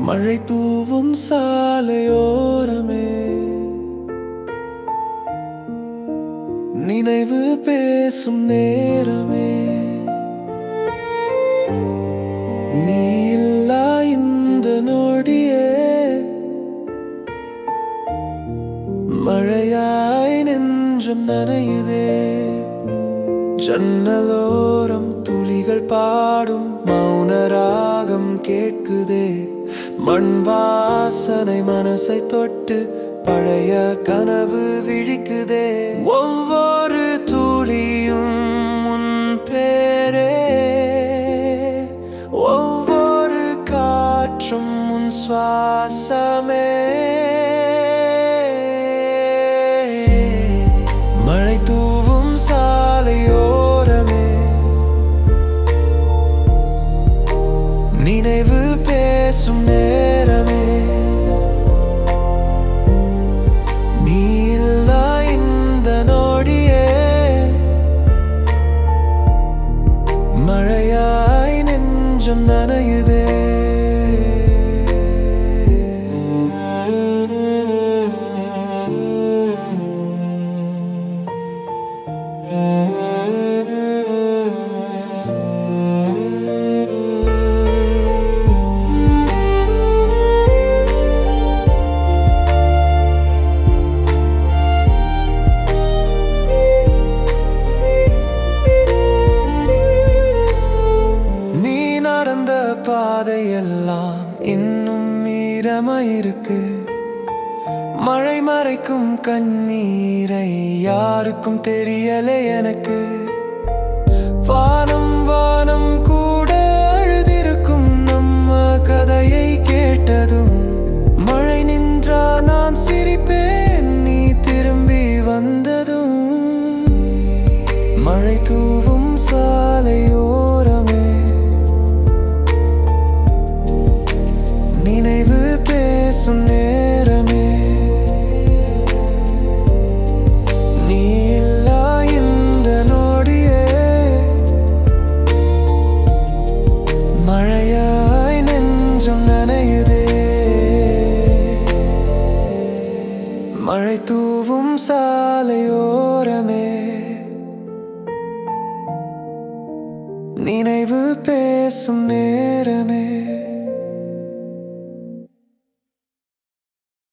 மழை தூவும் சாலையோரமே நினைவு பேசும் நேரமே நீ இல்லா இந்த நொடியே மழையாய் நெஞ்சம் நனையுதே ஜன்னலோரம் துளிகள் பாடும் மௌன ராகம் கேட்குதே மண் வாசனை மனசை தொட்டு பழைய கனவு விழிக்குதே ஒவ்வொரு துளியும் உன் பேரே ஒவ்வொரு காற்றும் உன் சுவாசமே மழை தூவும் சாலையோரமே நினைவு பேசும் நேரமே நீ இல்லா இந்த நொடியே மழையாய் நெஞ்சம் நனையுதே நீ நடந்த பாதையெல்லாம் இன்னும் ஈரமாயிருக்கு மழை மறைக்கும் கண்ணீரை யாருக்கும் தெரியலே எனக்கு வானம் வானம் கூட அழுதிருக்கும் நம்ம கதையை கேட்டதும் மழை நின்றா நான் சிரிப்பேன் நீ திரும்பி வந்ததும் மழை தூவும் சாலையோரமே நினைவு பேசும் நேரமே நீ இல்லா இந்த நொடியே மழையாய் நெஞ்சம் நனையுதே மழை தூவும் சாலையோரமே